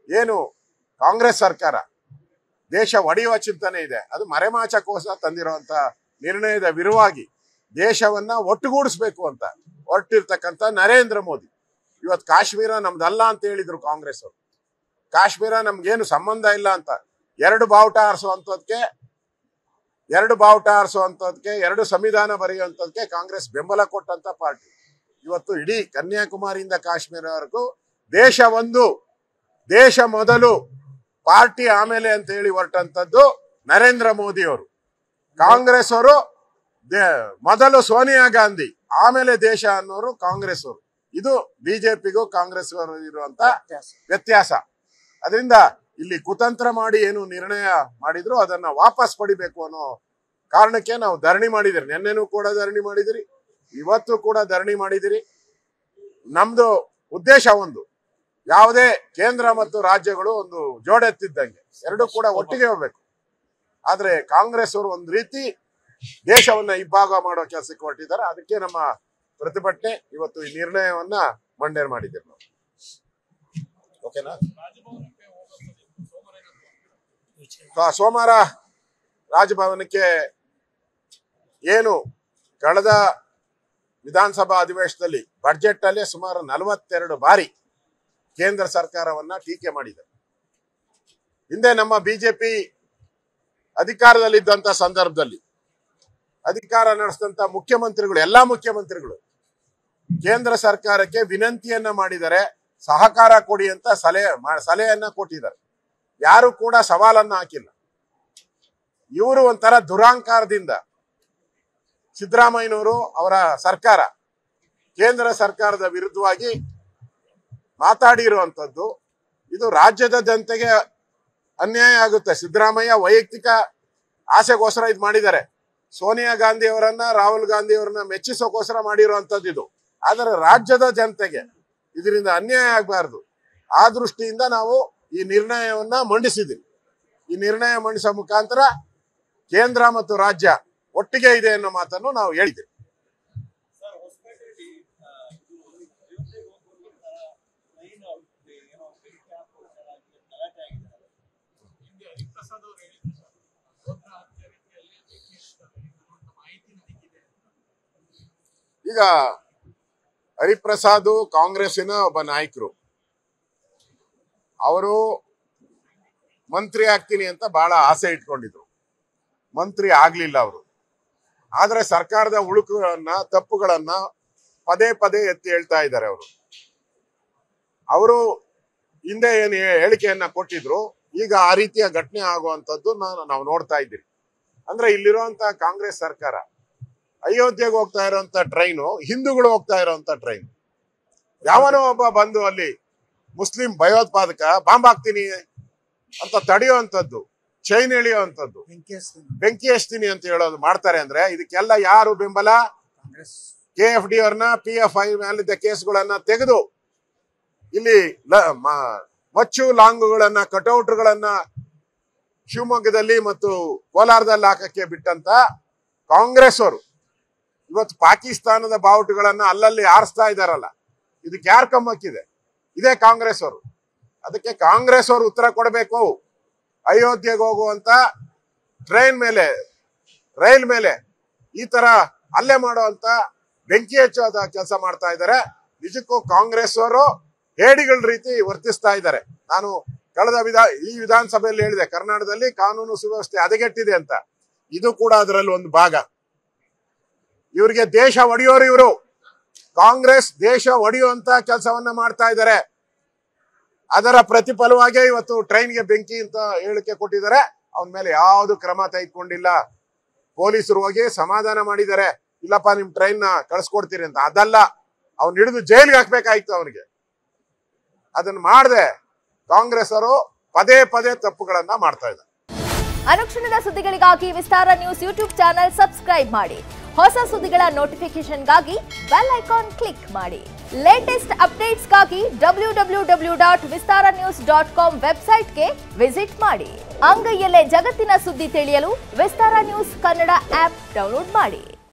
ಏನು ಕಾಂಗ್ರೆಸ್ ಸರ್ಕಾರ ದೇಶ ಒಡೆಯುವ ಚಿಂತನೆ ಇದೆ ಅದು ಮರೆಮಾಚಕೋಸ್ಕರ ತಂದಿರುವಂತ ನಿರ್ಣಯದ ವಿರುವಾಗಿ ದೇಶವನ್ನ ಒಟ್ಟುಗೂಡಿಸ್ಬೇಕು ಅಂತ ಹೊರಟಿರ್ತಕ್ಕಂಥ ನರೇಂದ್ರ ಮೋದಿ ಇವತ್ತು ಕಾಶ್ಮೀರ ನಮ್ದಲ್ಲ ಅಂತ ಹೇಳಿದ್ರು ಕಾಂಗ್ರೆಸ್ ಅವರು ಕಾಶ್ಮೀರ ನಮ್ಗೇನು ಸಂಬಂಧ ಇಲ್ಲ ಅಂತ ಎರಡು ಬಾವುಟ ಆರಿಸುವಂಥದ್ಕೆ ಎರಡು ಬಾವುಟ ಆರಿಸುವಂಥದ್ಕೆ ಎರಡು ಸಂವಿಧಾನ ಬರೆಯುವಂಥದ್ಕೆ ಕಾಂಗ್ರೆಸ್ ಬೆಂಬಲ ಕೊಟ್ಟಂತ ಪಾರ್ಟಿ ಇವತ್ತು ಇಡೀ ಕನ್ಯಾಕುಮಾರಿಯಿಂದ ಕಾಶ್ಮೀರವರೆಗೂ ದೇಶ ಒಂದು ದೇಶ ಮೊದಲು ಪಾರ್ಟಿ ಆಮೇಲೆ ಅಂತ ಹೇಳಿ ಹೊರಟಂತದ್ದು ನರೇಂದ್ರ ಮೋದಿ ಅವರು ಕಾಂಗ್ರೆಸ್ ಅವರು ದೇ- ಮೊದಲು ಸೋನಿಯಾ ಗಾಂಧಿ ಆಮೇಲೆ ದೇಶ ಅನ್ನೋರು ಕಾಂಗ್ರೆಸ್ ಅವರು ಇದು ಬಿಜೆಪಿಗೂ ಕಾಂಗ್ರೆಸ್ ಇರುವಂತ ವ್ಯತ್ಯಾಸ ಅದರಿಂದ ಇಲ್ಲಿ ಕುತಂತ್ರ ಮಾಡಿ ಏನು ನಿರ್ಣಯ ಮಾಡಿದ್ರು ಅದನ್ನ ವಾಪಸ್ ಪಡಿಬೇಕು ಅನ್ನೋ ಕಾರಣಕ್ಕೆ ನಾವು ಧರಣಿ ಮಾಡಿದಿರಿ ನಿನ್ನೆನೂ ಕೂಡ ಧರಣಿ ಮಾಡಿದಿರಿ ಇವತ್ತು ಕೂಡ ಧರಣಿ ಮಾಡಿದಿರಿ ನಮ್ದು ಉದ್ದೇಶ ಒಂದು ಯಾವುದೇ ಕೇಂದ್ರ ಮತ್ತು ರಾಜ್ಯಗಳು ಒಂದು ಜೋಡೆತ್ತಿದ್ದಂಗೆ ಎರಡು ಕೂಡ ಒಟ್ಟಿಗೆ ಹೋಗ್ಬೇಕು ಆದ್ರೆ ಕಾಂಗ್ರೆಸ್ ಅವರು ಒಂದು ರೀತಿ ದೇಶವನ್ನ ಇಬ್ಬಾಗ ಮಾಡೋ ಕೆಲಸಕ್ಕೆ ಹೊರಟಿದ್ದಾರೆ ಅದಕ್ಕೆ ನಮ್ಮ ಪ್ರತಿಭಟನೆ ಇವತ್ತು ಈ ನಿರ್ಣಯವನ್ನ ಮಂಡನೆ ಮಾಡಿದ್ದೇವೆ ನಾವು ಓಕೆನಾ ಸೊ- ಸೋಮವಾರ ರಾಜಭವನಕ್ಕೆ ಏನು ಕಳೆದ ವಿಧಾನಸಭಾ ಅಧಿವೇಶನದಲ್ಲಿ ಬಡ್ಜೆಟ್ ಅಲ್ಲೇ ಸುಮಾರು ನಲವತ್ತೆರಡು ಬಾರಿ ಕೇಂದ್ರ ಸರ್ಕಾರವನ್ನ ಟೀಕೆ ಮಾಡಿದೆ ಹಿಂದೆ ನಮ್ಮ ಬಿಜೆಪಿ ಅಧಿಕಾರದಲ್ಲಿದ್ದಂತ ಸಂದರ್ಭದಲ್ಲಿ ಅಧಿಕಾರ ನಡೆಸಿದಂತ ಮುಖ್ಯಮಂತ್ರಿಗಳು ಎಲ್ಲಾ ಮುಖ್ಯಮಂತ್ರಿಗಳು ಕೇಂದ್ರ ಸರ್ಕಾರಕ್ಕೆ ವಿನಂತಿಯನ್ನ ಮಾಡಿದರೆ ಸಹಕಾರ ಕೊಡಿ ಅಂತ ಸಲಹೆ ಮಾ- ಸಲಹೆಯನ್ನ ಕೊಟ್ಟಿದ್ದಾರೆ ಯಾರು ಕೂಡ ಸವಾಲನ್ನ ಹಾಕಿಲ್ಲ ಇವರು ಒಂಥರ ದುರಾಂಕಾರದಿಂದ ಸಿದ್ದರಾಮಯ್ಯನವರು ಅವರ ಸರ್ಕಾರ ಕೇಂದ್ರ ಸರ್ಕಾರದ ವಿರುದ್ಧವಾಗಿ ಮಾತಾಡಿರುವಂತದ್ದು ಇದು ರಾಜ್ಯದ ಜನತೆಗೆ ಅನ್ಯಾಯ ಆಗುತ್ತೆ ಸಿದ್ದರಾಮಯ್ಯ ವೈಯಕ್ತಿಕ ಆಸೆಗೋಸ್ಕರ ಇದು ಮಾಡಿದ್ದಾರೆ ಸೋನಿಯಾ ಗಾಂಧಿ ಅವರನ್ನ ರಾಹುಲ್ ಗಾಂಧಿ ಅವರನ್ನ ಮೆಚ್ಚಿಸೋಕೋಸ್ಕರ ಮಾಡಿರುವಂತದ್ದು ಇದು ಆದರೆ ರಾಜ್ಯದ ಜನತೆಗೆ ಇದರಿಂದ ಅನ್ಯಾಯ ಆಗಬಾರ್ದು ಆ ದೃಷ್ಟಿಯಿಂದ ನಾವು ಈ ನಿರ್ಣಯವನ್ನ ಮಂಡಿಸಿದ್ದೀವಿ ಈ ನಿರ್ಣಯ ಮಂಡಿಸೋ ಮುಖಾಂತರ ಕೇಂದ್ರ ಮತ್ತು ರಾಜ್ಯ ಒಟ್ಟಿಗೆ ಇದೆ ಅನ್ನೋ ಮಾತನ್ನು ನಾವು ಹೇಳಿದ್ದೇವೆ ಸರ್ ಹೊಸಪೇಟೆಯಲ್ಲಿ ಆ, ಇದು ಅಯೋಧ್ಯೆಗೆ ಹೋಗುವಂತ ಟ್ರೈನ್ ಏನೋ ಬೆಂಕಿ ಹಾಕುವಂತಾಗಿ ಗಲಾಟೆ ಆಗಿದೆ ಹಿಂದೆ ಹರಿಪ್ರಸಾದ್ ಅವರು ಹೇಳಿದ್ರು ಸರ್ ರೋಗ ಹತ್ಯೆ ರೀತಿಯಲ್ಲಿ ಬೆಂಕಿ ಇರ್ತದೆ ಅನ್ನುವಂಥ ಮಾಹಿತಿ ನನಗಿದೆ ಈಗ ಹರಿಪ್ರಸಾದ್ ಕಾಂಗ್ರೆಸ್ಸಿನ ಒಬ್ಬ ನಾಯಕರು ಅವರು ಮಂತ್ರಿ ಆಗ್ತೀನಿ ಅಂತ ಬಹಳ ಆಸೆ ಇಟ್ಕೊಂಡಿದ್ರು ಮಂತ್ರಿ ಆಗ್ಲಿಲ್ಲ ಅವರು ಆದ್ರೆ ಸರ್ಕಾರದ ಉಳುಕುಗಳನ್ನ ತಪ್ಪುಗಳನ್ನ ಪದೇ ಪದೇ ಎತ್ತಿ ಹೇಳ್ತಾ ಇದ್ದಾರೆ ಅವರು ಅವರು ಹಿಂದೆ ಏನು ಹೇಳಿಕೆಯನ್ನ ಕೊಟ್ಟಿದ್ರು ಈಗ ಆ ರೀತಿಯ ಘಟನೆ ಆಗುವಂತದ್ದು ನಾವು ನೋಡ್ತಾ ಇದ್ದೀವಿ ಅಂದ್ರೆ ಇಲ್ಲಿರುವಂತ ಕಾಂಗ್ರೆಸ್ ಸರ್ಕಾರ ಅಯೋಧ್ಯೆಗೆ ಹೋಗ್ತಾ ಇರುವಂತ ಟ್ರೈನು ಹಿಂದೂಗಳು ಹೋಗ್ತಾ ಇರುವಂತ ಟ್ರೈನ್ ಯಾವನೋ ಒಬ್ಬ ಬಂದು ಅಲ್ಲಿ ಮುಸ್ಲಿಂ ಭಯೋತ್ಪಾದಕ ಬಾಂಬ್ ಹಾಕ್ತೀನಿ ಅಂತ ತಡೆಯುವಂಥದ್ದು ಚೈನ್ ಎಳೆಯುವಂಥದ್ದು ಬೆಂಕಿ ಹಚ್ತೀನಿ ಅಂತ ಹೇಳೋದು ಮಾಡ್ತಾರೆ ಅಂದ್ರೆ ಇದಕ್ಕೆಲ್ಲ ಯಾರು ಬೆಂಬಲ ಕೆ ಎಫ್ ಡಿ ಅವ್ರನ್ನ ಪಿ ಎಫ್ ಐ ಮೇಲಿದ್ದ ಕೇಸ್ಗಳನ್ನ ತೆಗೆದು ಇಲ್ಲಿ ಲ- ಮ- ಮಚ್ಚು ಲಾಂಗುಗಳನ್ನ ಕಟೌಟ್ಗಳನ್ನ ಶಿವಮೊಗ್ಗದಲ್ಲಿ ಮತ್ತು ಕೋಲಾರದಲ್ಲಿ ಹಾಕಕ್ಕೆ ಬಿಟ್ಟಂತ ಕಾಂಗ್ರೆಸ್ ಅವರು ಇವತ್ತು ಪಾಕಿಸ್ತಾನದ ಬಾವುಟಗಳನ್ನ ಅಲ್ಲಲ್ಲಿ ಆರಿಸ್ತಾ ಇದಾರಲ್ಲ ಇದಕ್ಕೆ ಯಾರು ಕಮ್ಮಕ್ಕಿದೆ ಇದೇ ಕಾಂಗ್ರೆಸ್ ಅವರು ಅದಕ್ಕೆ ಕಾಂಗ್ರೆಸ್ ಅವರು ಉತ್ತರ ಕೊಡಬೇಕು ಅಯೋಧ್ಯೆಗೆ ಹೋಗುವಂತ ಟ್ರೈನ್ ಮೇಲೆ ರೈಲ್ ಮೇಲೆ ಈ ತರ ಹಲ್ಲೆ ಮಾಡುವಂತ ಬೆಂಕಿ ಹಚ್ಚೋದ ಕೆಲಸ ಮಾಡ್ತಾ ಇದ್ದಾರೆ ನಿಜಕ್ಕೂ ಕಾಂಗ್ರೆಸ್ ಅವರು ಹೇಡಿಗಳ ರೀತಿ ವರ್ತಿಸ್ತಾ ಇದ್ದಾರೆ ನಾನು ಕಳೆದ ವಿಧಾ ಈ ವಿಧಾನಸಭೆಯಲ್ಲಿ ಹೇಳಿದೆ ಕರ್ನಾಟಕದಲ್ಲಿ ಕಾನೂನು ಸುವ್ಯವಸ್ಥೆ ಹದಗೆಟ್ಟಿದೆ ಅಂತ ಇದು ಕೂಡ ಅದರಲ್ಲಿ ಒಂದು ಭಾಗ ಇವರಿಗೆ ದೇಶ ಒಡೆಯೋರು ಇವರು ಕಾಂಗ್ರೆಸ್ ದೇಶ ಒಡೆಯುವಂತ ಕೆಲಸವನ್ನ ಮಾಡ್ತಾ ಇದ್ದಾರೆ ಅದರ ಪ್ರತಿಫಲವಾಗೇ ಇವತ್ತು ಟ್ರೈನ್ಗೆ ಬೆಂಕಿ ಅಂತ ಹೇಳಿಕೆ ಕೊಟ್ಟಿದ್ದಾರೆ ಅವನ ಮೇಲೆ ಯಾವುದು ಕ್ರಮ ತೆಗೆದುಕೊಂಡಿಲ್ಲ ಪೊಲೀಸರು ಹೋಗಿ ಸಮಾಧಾನ ಮಾಡಿದ್ದಾರೆ ಇಲ್ಲಪ್ಪ ನಿಮ್ ಟ್ರೈನ್ ನ ಕಳ್ಸ್ಕೊಡ್ತೀರಿ ಅಂತ ಅದಲ್ಲ ಅವ್ನ್ ಹಿಡಿದು ಜೈಲ್ಗೆ ಹಾಕ್ಬೇಕಾಯ್ತು ಅವನಿಗೆ ಅದನ್ನ ಮಾಡದೆ ಕಾಂಗ್ರೆಸ್ ಅವರು ಪದೇ ಪದೇ ತಪ್ಪುಗಳನ್ನ ಮಾಡ್ತಾ ಇದ್ದಾರೆ ಅನುಕ್ಷಣದ ಸುದ್ದಿಗಳಿಗಾಗಿ Vistara news YouTube channel subscribe ಮಾಡಿ ಹೊಸ ಸುದ್ದಿಗಳ ನೋಟಿಫಿಕೇಶನ್ಗಾಗಿ ಬೆಲ್ ಐಕಾನ್ ಕ್ಲಿಕ್ ಮಾಡಿ ಲೇಟೆಸ್ಟ್ ಅಪ್ಡೇಟ್ಸ್ಗಾಗಿ W W W dot Vistara news dot com ವೆಬ್ಸೈಟ್ಗೆ ವಿಸಿಟ್ ಮಾಡಿ ಅಂಗೈಯಲ್ಲೇ ಜಗತ್ತಿನ ಸುದ್ದಿ ತಿಳಿಯಲು Vistara news Kannada app download ಮಾಡಿ